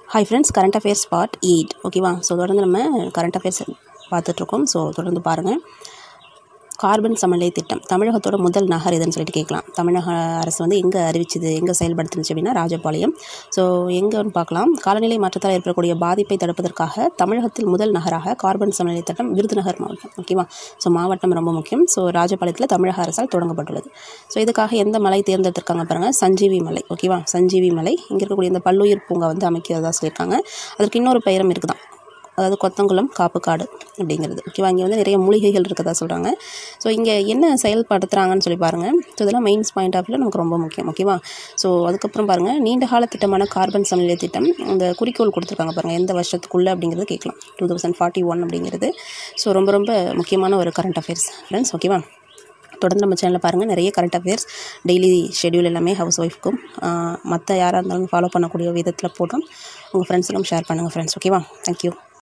hi friends current affairs part eight ஓகேவா so தொடர்ந்து நம்ம கரண்ட் அஃபேர்ஸ் பார்த்துட்ருக்கோம் ஸோ தொடர்ந்து பாருங்கள் கார்பன் சமநிலை திட்டம் தமிழகத்தோட முதல் நகர் இதுன்னு சொல்லிட்டு கேட்கலாம் தமிழக அரசு வந்து எங்கே அறிவிச்சது எங்கே செயல்படுத்துனுச்சு அப்படின்னா ராஜபாளையம் ஸோ எங்கன்னு பார்க்கலாம் காலநிலை மாற்றத்தால் ஏற்படக்கூடிய பாதிப்பை தடுப்பதற்காக தமிழகத்தில் முதல் நகராக கார்பன் சமநிலை திட்டம் விருதுநகர் மாவட்டம் ஓகேவா ஸோ மாவட்டம் ரொம்ப முக்கியம் ஸோ ராஜபாளையத்தில் தமிழக அரசால் தொடங்கப்பட்டுள்ளது ஸோ இதுக்காக எந்த மலை தேர்ந்தெடுத்திருக்காங்க பாருங்கள் சஞ்சீவி மலை ஓகேவா சஞ்சீவி மலை இங்கே இருக்கக்கூடிய இந்த பல்லுயிர் பூங்கா வந்து அமைக்கிறதா சொல்லியிருக்காங்க அதற்கு இன்னொரு பெயரும் இருக்குதான் அதாவது கொத்தங்குளம் காப்புக்காடு அப்படிங்கிறது ஓகேவா இங்கே வந்து நிறைய மூலிகைகள் இருக்கதா சொல்கிறாங்க ஸோ இங்கே என்ன செயல்படுத்துகிறாங்கன்னு சொல்லி பாருங்கள் ஸோ இதெல்லாம் மெயின்ஸ் பாயிண்ட் ஆஃப் வியூவில் நமக்கு ரொம்ப முக்கியம் ஓகேவா ஸோ அதுக்கப்புறம் பாருங்கள் நீண்ட கால திட்டமான கார்பன் சமநிலை திட்டம் இந்த குறிக்கோள் கொடுத்துருக்காங்க பாருங்கள் எந்த வருஷத்துக்குள்ளே அப்படிங்கிறது கேட்கலாம் டூ தௌசண்ட் ஃபார்ட்டி ஒன் அப்படிங்கிறது ஸோ ரொம்ப ரொம்ப முக்கியமான ஒரு கரண்ட் அஃபேர்ஸ் ஃப்ரெண்ட்ஸ் ஓகேவா தொடர்ந்து நம்ம சேனலில் பாருங்கள் நிறைய கரண்ட் அஃபேர்ஸ் டெய்லி ஷெடியூல் எல்லாமே ஹவுஸ் ஒய்ஃப்க்கும் மற்ற யாராக இருந்தாலும் ஃபாலோ பண்ணக்கூடிய விதத்தில் போடுறோம் உங்கள் ஃப்ரெண்ட்ஸுக்கும் ஷேர் பண்ணுங்கள் ஃப்ரெண்ட்ஸ் ஓகேவா தேங்க்யூ